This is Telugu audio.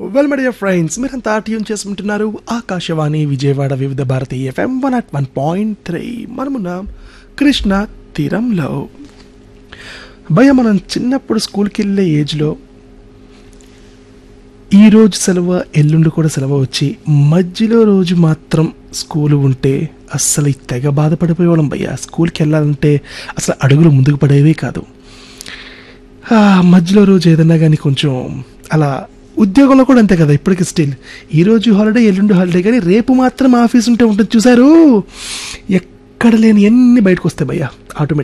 వెల్ మై డియర్ ఫ్రెండ్స్ మీరంతా ట్యూన్ చేసుకుంటున్నారు Akashvani Vijayawada Vividh Bharati FM one at one point three మనమున్నాం కృష్ణ తీరంలో భయ మనం చిన్నప్పుడు స్కూల్కి వెళ్ళే ఏజ్లో ఈ రోజు సెలవు ఎల్లుండి కూడా సెలవు వచ్చి మధ్యలో రోజు మాత్రం స్కూల్ ఉంటే అస్సలు ఈ తెగ బాధపడిపోయేవాళ్ళం భయ్య స్కూల్కి వెళ్ళాలంటే అసలు అడుగులు ముందుకు పడేవే కాదు ఆ, మధ్యలో రోజు ఏదన్నా కానీ కొంచెం అలా ఉద్యోగంలో కూడా అంతే కదా ఇప్పటికి స్టిల్ ఈ రోజు హాలిడే ఎల్లుండి హాలిడే కానీ రేపు మాత్రం ఆఫీస్ ఉంటే ఉంటుంది చూసారు ఎక్కడ లేని ఎన్ని బయటకు వస్తాయి భయ్య ఆటోమేటిక్